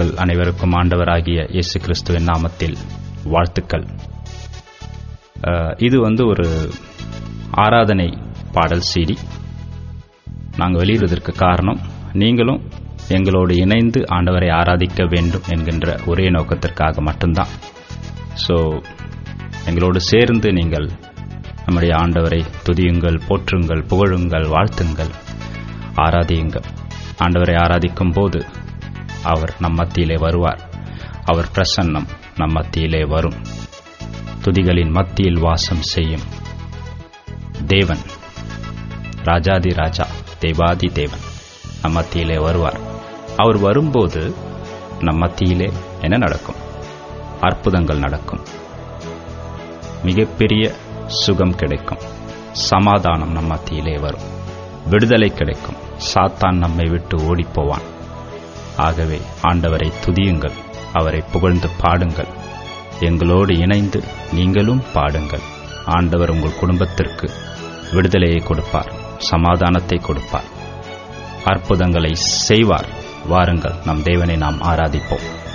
உங்கள் அனைவருக்கும் ஆண்டவராகிய இயேசு கிறிஸ்துவின் நாமத்தில் வாழ்த்துக்கள் அஹ், இது வந்து ஒரு ஆராதனை பாடல் சீடி நாங்கள் வெளியிடுவதற்கு காரணம் நீங்களும் எங்களோடு இணைந்து ஆண்டவரை ஆராதிக்க வேண்டும் என்கின்ற ஒரே நோக்கத்திற்காக மட்டும்தான் ஸோ எங்களோடு சேர்ந்து நீங்கள் நம்முடைய ஆண்டவரை துதியுங்கள் போற்றுங்கள் புகழுங்கள் வாழ்த்துங்கள் ஆராதியுங்கள் ஆண்டவரை ஆராதிக்கும் போது அவர் நம் மத்தியிலே வருவார் அவர் பிரசன்னம் நம் மத்தியிலே வரும் துதிகளின் மத்தியில் வாசம் செய்யும் தேவன் ராஜாதி ராஜா தேவாதி தேவன் நம் மத்தியிலே வருவார் அவர் வரும்போது நம் மத்தியிலே என்ன நடக்கும் அற்புதங்கள் நடக்கும் மிகப்பெரிய சுகம் கிடைக்கும் சமாதானம் நம் மத்தியிலே வரும் விடுதலை கிடைக்கும் சாத்தான் நம்மை விட்டு ஓடிப்போவான் ஆகவே ஆண்டவரை துதியுங்கள் அவரை புகழ்ந்து பாடுங்கள் எங்களோடு இணைந்து நீங்களும் பாடுங்கள் ஆண்டவர் உங்கள் குடும்பத்திற்கு விடுதலையை கொடுப்பார் சமாதானத்தை கொடுப்பார் அற்புதங்களை செய்வார் வாருங்கள் நம் தேவனை நாம் ஆராதிப்போம்